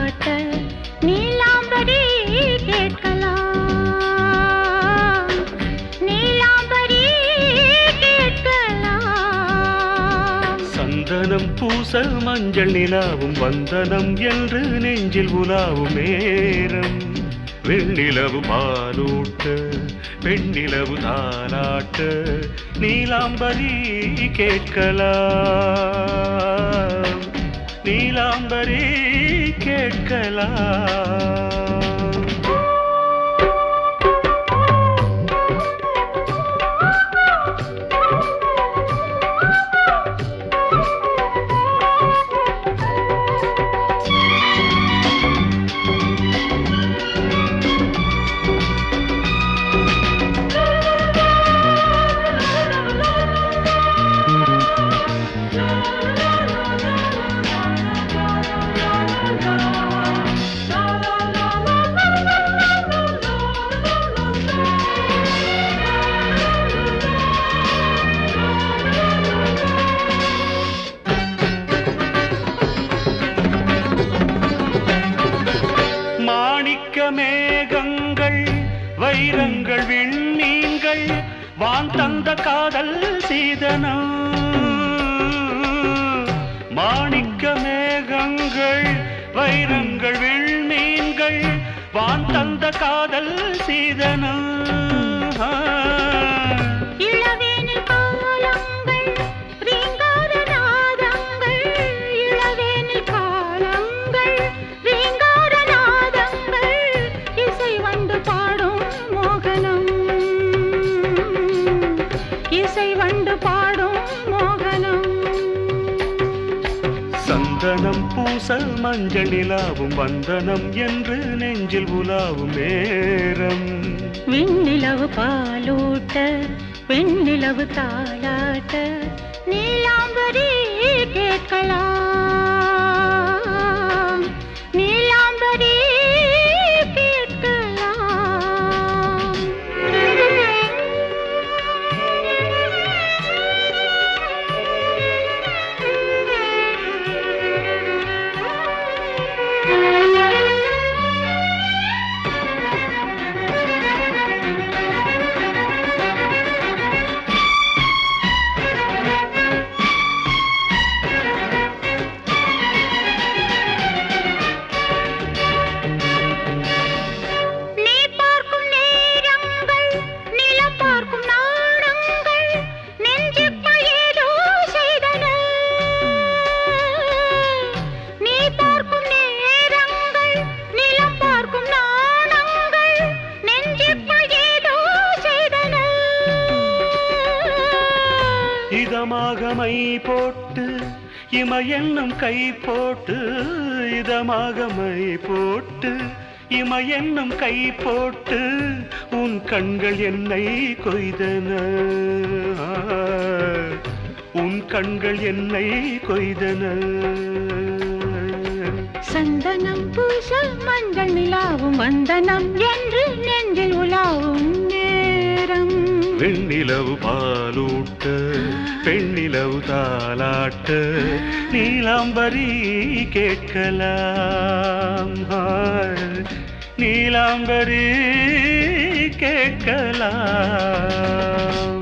தாலாட்ட நீலாம்பரி கேட்கலாம் நீலாம்பரி கேட்கலாம் சந்தனம் பூச மஞ்சள் நிலாவும் வந்தனம் என்று நெஞ்சில் உலாவும் நேரம் வெண்ணிலவு பாலூட்ட பெண்ணிலவு தாலாட்ட நீலாம்பரி கேட்கலாம் நீலாம்பரி கேட்கலாம் மாணிக்க மேகங்கள் வைரங்கள் விண்மீன்கள் வான் தந்த காதல் சீதனம் மாணிக்க மேகங்கள் வைரங்கள் விண்மீன்கள் வான் தந்த காதல் சீதனம் இளவேனில் காலங்கள் ரீங்கார நாதங்கள் இளவேனில் காலங்கள் ரீங்கார நாதங்கள் இசை வந்து பாடும் மோகனம் இசை வந்து பாடும் மோகனம் சந்தனம் பூசல் மஞ்சள் நிலாவும் வந்தனம் என்று நெஞ்சில் உலாவும் நேரம் விண்ணிலவு பாலூட்ட பெண்ணிலவு தாளாட்ட நீலாம்பரி கேட்கலாம் நீலாம்பரி கேட்கலாம் நீ பார்க்கும் நேரங்கள் நிலம் பார்க்கும் நாணங்கள் நெஞ்சுக்குள் ஏதோ செய்தன நீ பார்க்கும் நேரங்கள் நிலம் பார்க்கும் நாணங்கள் நெஞ்சுக்குள் ஏதோ செய்தன இதமாக மை போட்டு இம என்னும் கை போட்டு இதமாக மை போட்டு இம என்னும் கை போட்டு உன் கண்கள் என்னை கொய்தன உன் கண்கள் என்னை கொய்தன சந்தனம் பூச மஞ்சள் நிலாவும் வந்தனம் என்று நெஞ்சில் உலாவும் நேரம் வெண்ணிலவு பாலூட்ட பெண்ணிலவு தாலாட்ட நீலாம்பரி கேட்கலாம் ஆ, நீலாம்பரி கேட்கலாம்